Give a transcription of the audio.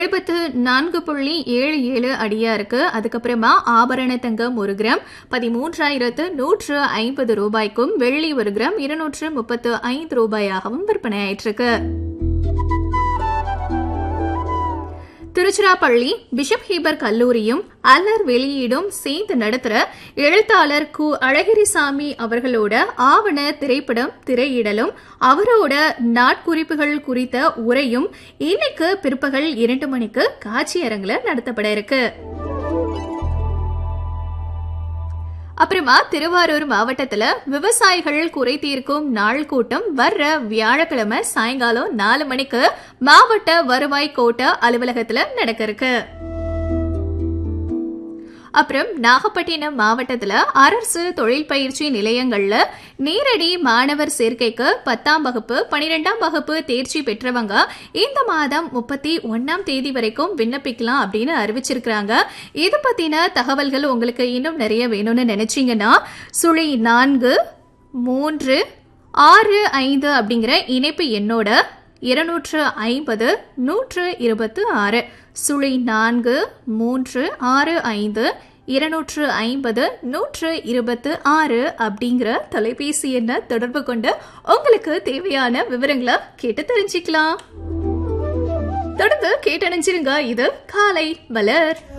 எழுபத்து நான்கு புள்ளி ஏழு ஏழு அடியா இருக்கு அதுக்கப்புறமா ஆபரண தங்கம் ஒரு கிராம் பதிமூன்றாயிரத்து நூற்று ஐம்பது ரூபாய்க்கும் வெள்ளி ஒரு கிராம் இருநூற்று முப்பத்து ஐந்து ரூபாயாகவும் விற்பனையாயிட்டு இருக்கு திருச்சிராப்பள்ளி பிஷப் ஹீபர் கல்லூரியும் அல்லர் வெளியீடும் சேர்ந்து நடத்துற எழுத்தாளர் கு அழகிரிசாமி அவர்களோட ஆவண திரைப்படம் திரையிடலும் அவரோட நாட்குறிப்புகள் குறித்த உரையும் இன்னைக்கு பிற்பகல் இரண்டு மணிக்கு காட்சியரங்குல நடத்தப்பட இருக்கு அப்புறமா திருவாரூர் மாவட்டத்துல விவசாயிகள் குறை தீர்க்கும் நாள் கூட்டம் வர்ற வியாழக்கிழமை சாயங்காலம் நாலு மணிக்கு மாவட்ட வருவாய் கோட்ட அலுவலகத்துல நடக்க இருக்கு அப்புறம் நாகப்பட்டினம் மாவட்டத்துல அரசு தொழில் பயிற்சி நிலையங்கள்ல நேரடி மாணவர் சேர்க்கைக்கு பத்தாம் வகுப்பு பனிரெண்டாம் வகுப்பு தேர்ச்சி பெற்றவங்க இந்த மாதம் முப்பத்தி ஒன்னாம் தேதி வரைக்கும் விண்ணப்பிக்கலாம் அப்படின்னு அறிவிச்சிருக்கிறாங்க இது பத்தின தகவல்கள் உங்களுக்கு இன்னும் நிறைய வேணும்னு நினைச்சீங்கன்னா சுழி நான்கு மூன்று ஆறு ஐந்து அப்படிங்கிற இணைப்பு எண்ணோட இருநூற்று ஐம்பது நூற்று இருபத்து ஆறு சுழி நான்கு மூன்று ஆறு ஐந்து இருநூற்று ஐம்பது நூற்று இருபத்து ஆறு அப்படிங்கிற தொலைபேசி எண்ணை தொடர்பு கொண்டு உங்களுக்கு தேவையான விவரங்களை கேட்டு தெரிஞ்சுக்கலாம் தொடர்ந்து கேட்டணிஞ்சிருங்க இது காலை மலர்